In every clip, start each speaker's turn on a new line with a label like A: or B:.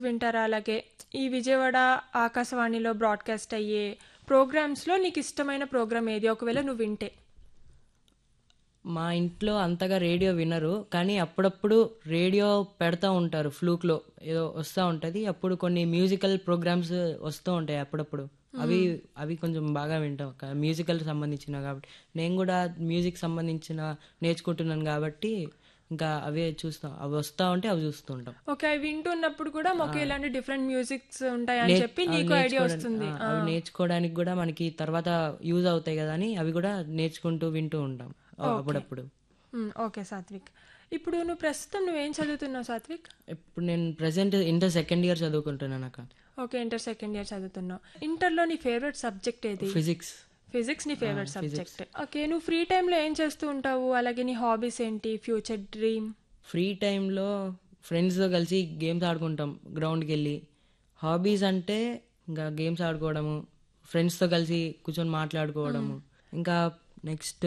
A: వింటారా అలాగే ఈ విజయవాడ ఆకాశవాణిలో బ్రాడ్కాస్ట్ అయ్యే ప్రోగ్రామ్స్లో నీకు ఇష్టమైన ప్రోగ్రామ్ ఏది ఒకవేళ నువ్వు వింటే
B: మా ఇంట్లో అంతగా రేడియో వినరు కానీ అప్పుడప్పుడు రేడియో పెడతా ఉంటారు ఫ్లూక్లో ఏదో వస్తూ ఉంటుంది అప్పుడు కొన్ని మ్యూజికల్ ప్రోగ్రామ్స్ వస్తూ ఉంటాయి అప్పుడప్పుడు అవి అవి కొంచెం బాగా వింటాం మ్యూజికల్ సంబంధించిన కాబట్టి నేను కూడా మ్యూజిక్ సంబంధించిన నేర్చుకుంటున్నాను కాబట్టి ఇంకా అవే చూస్తాం అవి వస్తూ ఉంటే అవి చూస్తూ ఉంటాం
A: ఓకే అవి వింటున్నప్పుడు కూడా మాకు ఇలాంటి డిఫరెంట్ మ్యూజిక్స్ ఉంటాయని చెప్పి నీకు ఐడియా వస్తుంది
B: ఆ, అవి నేర్చుకోవడానికి కూడా మనకి తర్వాత యూజ్ అవుతాయి కదా అని అవి కూడా నేర్చుకుంటూ వింటూ ఉంటాం అప్పుడప్పుడు
A: మ్, ఓకే సాత్విక్ ఇప్పుడు నువ్వు ప్రస్తుతం నువ్వేం చదువుతున్నావు సాత్విక్
B: ఇప్పుడు నేను ప్రజెంట్ ఇంటర్ సెకండ్ ఇయర్ చదువుకుంటున్నాను అక్క
A: ఓకే ఇంటర్ సెకండ్ ఇయర్ చదువుతున్నావు ఇంటర్లో నీ ఫేవరెట్ సబ్జెక్ట్ ఏది
B: ఫిజిక్స్
A: ఫిజిక్స్ నీ ఫేవరెట్ సబ్జెక్ట్ ఓకే నువ్వు ఫ్రీ టైంలో ఏం చేస్తూ ఉంటావు అలాగే నీ హాబీస్ ఏంటి ఫ్యూచర్ డ్రీమ్
B: ఫ్రీ టైంలో ఫ్రెండ్స్తో కలిసి గేమ్స్ ఆడుకుంటాం గ్రౌండ్కి వెళ్ళి హాబీస్ అంటే ఇంకా గేమ్స్ ఆడుకోవడము ఫ్రెండ్స్తో కలిసి కూర్చొని మాట్లాడుకోవడము ఇంకా నెక్స్ట్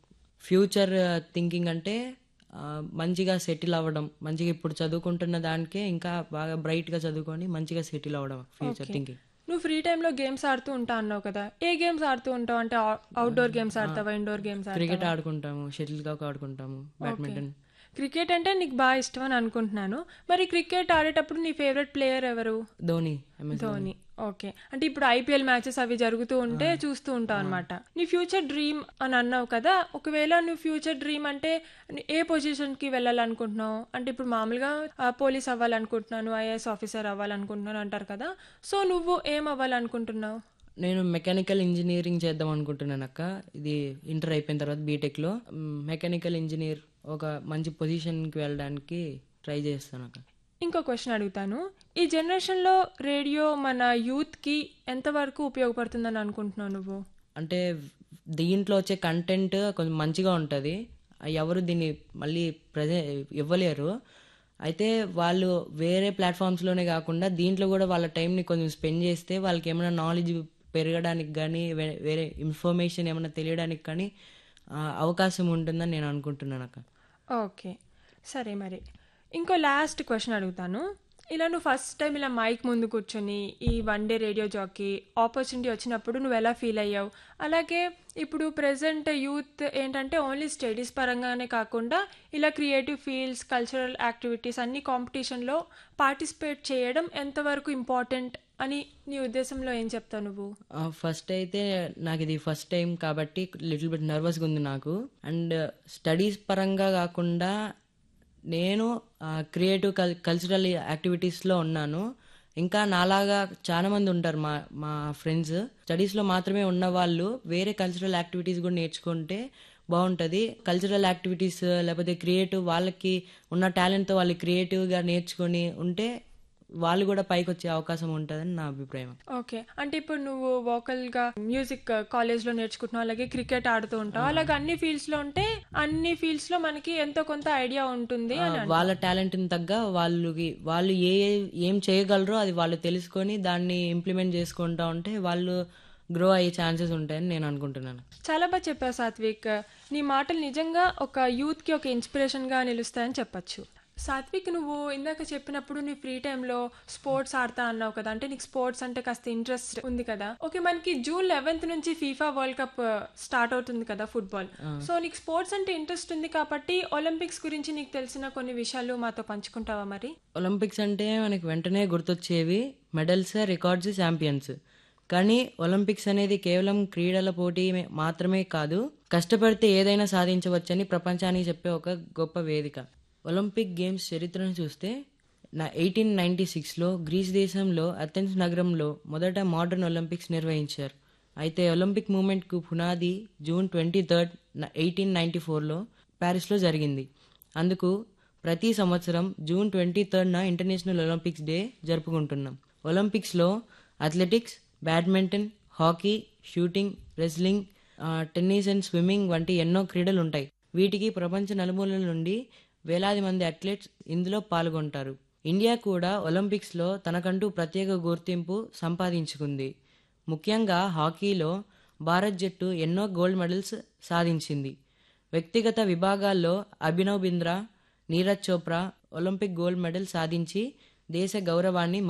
B: ఫ్యూచర్ థింకింగ్ అంటే ఆ, మంచిగా సెటిల్ అవ్వడం మంచిగా ఇప్పుడు చదువుకుంటున్న దానికే ఇంకా బాగా బ్రైట్గా చదువుకొని మంచిగా సెటిల్ అవ్వడం ఫ్యూచర్ థింకింగ్
A: నువ్వు ఫ్రీ టైంలో గేమ్స్ ఆడుతూ ఉంటా అన్నావు కదా ఏ గేమ్స్ ఆడుతూ ఉంటావు అంటే అవుట్డోర్ గేమ్స్ ఆడతావా ఇండోర్ గేమ్స్
B: క్రికెట్ ఆడుకుంటాము షటిల్ కాక్ ఆడుకుంటాము బ్యాడ్మింటన్
A: క్రికెట్ అంటే నీకు బాగా ఇష్టం అని అనుకుంటున్నాను మరి క్రికెట్ ఆడేటప్పుడు నీ ఫేవరెట్ ప్లేయర్ ఎవరు
B: ధోని ఎంఎస్
A: ధోని ఓకే అంటే ఇప్పుడు ఐపీఎల్ మ్యాచెస్ అవి జరుగుతూ ఉంటే చూస్తూ ఉంటావు అనమాట నీ ఫ్యూచర్ డ్రీమ్ అని అన్నావు కదా ఒకవేళ నువ్వు ఫ్యూచర్ డ్రీమ్ అంటే నీ- ఏ పొజిషన్ కి వెళ్ళాలనుకుంటున్నావు అంటే ఇప్పుడు మామూలుగా పోలీస్ అవ్వాలనుకుంటున్నాను ఐఏఎస్ ఆఫీసర్ అవ్వాలనుకుంటున్నాను అంటారు కదా సో నువ్వు ఏం అవ్వాలనుకుంటున్నావు
B: నేను మెకానికల్ ఇంజనీరింగ్ చేద్దాం అనుకుంటున్నాను అక్క ఇది ఇంటర్ అయిపోయిన తర్వాత బీటెక్లో మెకానికల్ ఇంజనీర్ ఒక మంచి పొజిషన్కి వెళ్ళడానికి ట్రై చేస్తాను అక్క
A: ఇంకో క్వశ్చన్ అడుగుతాను ఈ జనరేషన్లో రేడియో మన యూత్కి ఎంతవరకు ఉపయోగపడుతుందని అనుకుంటున్నావు నువ్వు
B: అంటే దీంట్లో వచ్చే కంటెంట్ కొంచెం మంచిగా ఉంటుంది ఎవరు దీన్ని మళ్ళీ ప్రజె ఇవ్వలేరు అయితే వాళ్ళు వేరే ప్లాట్ఫామ్స్లోనే కాకుండా దీంట్లో కూడా వాళ్ళ టైంని కొంచెం స్పెండ్ చేస్తే వాళ్ళకి ఏమైనా నాలెడ్జ్ పెరగడానికి కానీ వేరే ఇన్ఫర్మేషన్ ఏమైనా తెలియడానికి కానీ ఆ, అవకాశం ఉంటుందని నేను అనుకుంటున్నాను అక్క
A: ఓకే సరే మరి ఇంకో లాస్ట్ క్వశ్చన్ అడుగుతాను ఇలా నువ్వు ఫస్ట్ టైం ఇలా మైక్ ముందు కూర్చొని ఈ one day radio jockey opportunity వచ్చినప్పుడు నువ్వు ఎలా ఫీల్ అయ్యావు అలాగే ఇప్పుడు ప్రెసెంట్ యూత్ ఏంటంటే ఓన్లీ స్టడీస్ పరంగానే కాకుండా ఇలా క్రియేటివ్ ఫీల్డ్స్ కల్చరల్ యాక్టివిటీస్ అన్ని కాంపిటీషన్లో పార్టిసిపేట్ చేయడం ఎంతవరకు ఇంపార్టెంట్ అని నీ ఉద్దేశంలో ఏం చెప్తావు నువ్వు
B: ఫస్ట్ అయితే నాకు ఇది ఫస్ట్ టైం కాబట్టి లిటిల్ బిట్ నర్వస్గా ఉంది నాకు అండ్ స్టడీస్ పరంగా కాకుండా నేను క్రియేటివ్ కల్ కల్చరల్ యాక్టివిటీస్లో ఉన్నాను ఇంకా నాలాగా చాలా మంది ఉంటారు మా మా ఫ్రెండ్స్ స్టడీస్లో మాత్రమే ఉన్న వాళ్ళు వేరే కల్చరల్ యాక్టివిటీస్ కూడా నేర్చుకుంటే బాగుంటుంది కల్చరల్ యాక్టివిటీస్ లేకపోతే క్రియేటివ్ వాళ్ళకి ఉన్న టాలెంట్తో వాళ్ళు క్రియేటివ్గా నేర్చుకొని ఉంటే వాళ్ళు కూడా పైకి వచ్చే అవకాశం ఉంటుందని నా అభిప్రాయం
A: ఓకే అంటే ఇప్పుడు నువ్వు vocal గా మ్యూజిక్ కాలేజ్ లో నేర్చుకుంటున్నావు అలాగే క్రికెట్ ఆడుతూ ఉంటావు అలాగే అన్ని ఫీల్డ్స్ లో ఉంటే అన్ని ఫీల్డ్స్ లో మనకి ఎంతో కొంత ఐడియా ఉంటుంది అని
B: ఆ, వాళ్ళ టాలెంట్ని తగ్గ వాళ్ళకి వాళ్ళు ఏ ఏ- ఏం చేయగలరో అది వాళ్ళు తెలుసుకొని దాన్ని ఇంప్లిమెంట్ చేసుకుంటా ఉంటే వాళ్ళు గ్రో అయ్యే ఛాన్సెస్ ఉంటాయని నేను అనుకుంటున్నాను
A: చాలా బాగా చెప్పావు సాత్విక్ నీ మాటలు నిజంగా ఒక యూత్ కి ఒక ఇన్స్పిరేషన్ గా నిలుస్తాయని చెప్పొచ్చు సాత్విక్ నువ్వు ఇందాక చెప్పినప్పుడు నీ ఫ్రీ టైంలో స్పోర్ట్స్ ఆడతా అన్నావు కదా అంటే నీకు స్పోర్ట్స్ అంటే కాస్త ఇంట్రెస్ట్ ఉంది కదా ఓకే మనకి జూన్ లెవెన్త్ నుంచి ఫీఫా వరల్డ్ కప్ స్టార్ట్ అవుతుంది కదా ఫుట్బాల్ సో నీకు స్పోర్ట్స్ అంటే ఇంట్రెస్ట్ ఉంది కాబట్టి ఒలింపిక్స్ గురించి నీకు తెలిసిన కొన్ని విషయాలు మాతో పంచుకుంటావా మరి
B: ఒలింపిక్స్ అంటే మనకి వెంటనే గుర్తొచ్చేవి మెడల్స్ రికార్డ్స్ ఛాంపియన్స్ కానీ ఒలింపిక్స్ అనేది కేవలం క్రీడల పోటీ మే- మాత్రమే కాదు కష్టపడితే ఏదైనా సాధించవచ్చని ప్రపంచానికి చెప్పే ఒక గొప్ప వేదిక ఒలింపిక్ గేమ్స్ చరిత్రను చూస్తే నా ఎయిటీన్ నైన్టీ సిక్స్లో గ్రీస్ దేశంలో అథెన్స్ నగరంలో మొదట మోడర్న్ ఒలింపిక్స్ నిర్వహించారు అయితే ఒలింపిక్ మూమెంట్కు పునాది June twenty third eighteen ninety ఫోర్లో ప్యారిస్లో జరిగింది అందుకు ప్రతి సంవత్సరం జూన్ ట్వంటీ థర్డ్న ఇంటర్నేషనల్ ఒలింపిక్స్ డే జరుపుకుంటున్నాం ఒలింపిక్స్లో athletics badminton hockey shooting wrestling ah, tennis and swimming వంటి ఎన్నో క్రీడలు ఉంటాయి వీటికి ప్రపంచ నలుమూలల నుండి వేలాది మంది అథ్లెట్స్ ఇందులో పాల్గొంటారు ఇండియా కూడా ఒలింపిక్స్లో తనకంటూ ప్రత్యేక గుర్తింపు సంపాదించుకుంది ముఖ్యంగా హాకీలో భారత్ జట్టు ఎన్నో గోల్డ్ మెడల్స్ సాధించింది వ్యక్తిగత విభాగాల్లో Abhinav Bindra Neeraj Chopra Olympic gold medal సాధించి దేశ గౌరవాన్ని